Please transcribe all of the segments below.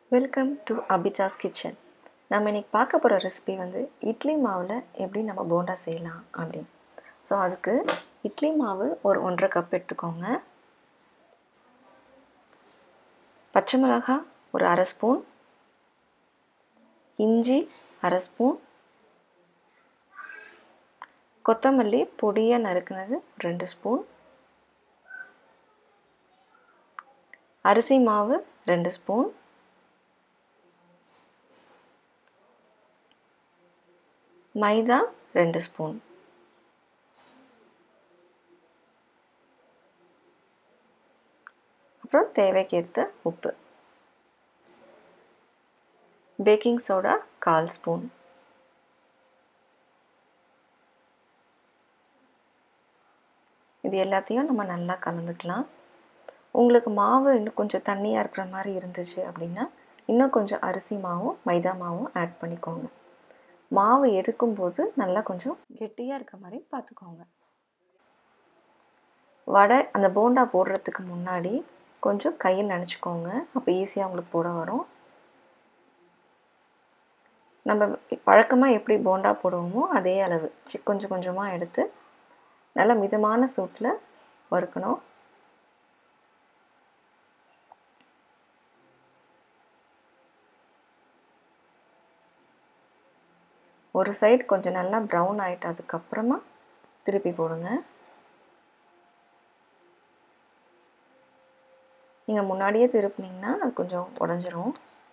welcome to Abitha's kitchen நம்ம இன்றைக்கி பார்க்க போகிற ரெசிபி வந்து இட்லி மாவில் எப்படி நம்ம போண்டா செய்யலாம் அப்படின்னு ஸோ அதுக்கு இட்லி மாவு ஒரு ஒன்றரை கப் எடுத்துக்கோங்க பச்சை மிளகாய் ஒரு அரை ஸ்பூன் இஞ்சி அரை ஸ்பூன் கொத்தமல்லி பொடியாக நறுக்குனது ரெண்டு ஸ்பூன் அரிசி மாவு ரெண்டு ஸ்பூன் மைதா ரெண்டு ஸ்பூன் அப்புறம் தேவைக்கேற்ற உப்பு பேக்கிங் சோடா கால் ஸ்பூன் இது எல்லாத்தையும் நம்ம நல்லா கலந்துக்கலாம் உங்களுக்கு மாவு இன்னும் கொஞ்சம் தண்ணியாக இருக்கிற மாதிரி இருந்துச்சு அப்படின்னா இன்னும் கொஞ்சம் அரிசி மாவும் மைதா மாவும் ஆட் பண்ணிக்கோங்க மாவு எடுக்கும்போது நல்லா கொஞ்சம் கெட்டியாக இருக்க மாதிரி பார்த்துக்கோங்க வடை அந்த போண்டா போடுறதுக்கு முன்னாடி கொஞ்சம் கையில் நினச்சிக்கோங்க அப்போ ஈஸியாக உங்களுக்கு போட வரும் நம்ம வழக்கமாக எப்படி போண்டா போடுவோமோ அதே அளவு சி கொஞ்சம் கொஞ்சமாக எடுத்து நல்லா மிதமான சூட்டில் வறுக்கணும் ஒரு சைடு கொஞ்சம் நல்லா ப்ரௌன் ஆகிட்டு அதுக்கப்புறமா திருப்பி போடுங்க நீங்கள் முன்னாடியே திருப்பினீங்கன்னா அது கொஞ்சம் உடஞ்சிரும்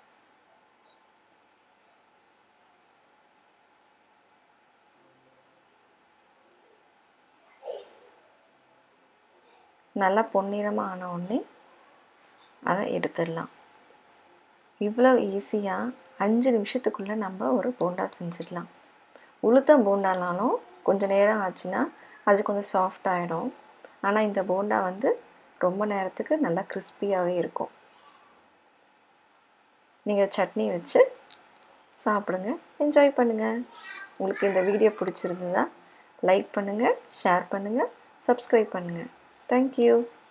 நல்லா பொன்னிறமாக ஆன உடனே அதை எடுத்துடலாம் இவ்வளோ ஈஸியாக அஞ்சு நிமிஷத்துக்குள்ளே நம்ம ஒரு போண்டா செஞ்சிடலாம் உளுத்தம் போண்டானாலும் கொஞ்சம் நேரம் ஆச்சுன்னா அது கொஞ்சம் சாஃப்ட் ஆகிடும் ஆனால் இந்த போண்டா வந்து ரொம்ப நேரத்துக்கு நல்லா கிறிஸ்பியாகவே இருக்கும் நீங்கள் சட்னி வச்சு சாப்பிடுங்க என்ஜாய் பண்ணுங்கள் உங்களுக்கு இந்த வீடியோ பிடிச்சிருந்ததா லைக் பண்ணுங்கள் ஷேர் பண்ணுங்கள் சப்ஸ்கிரைப் பண்ணுங்கள் தேங்க்யூ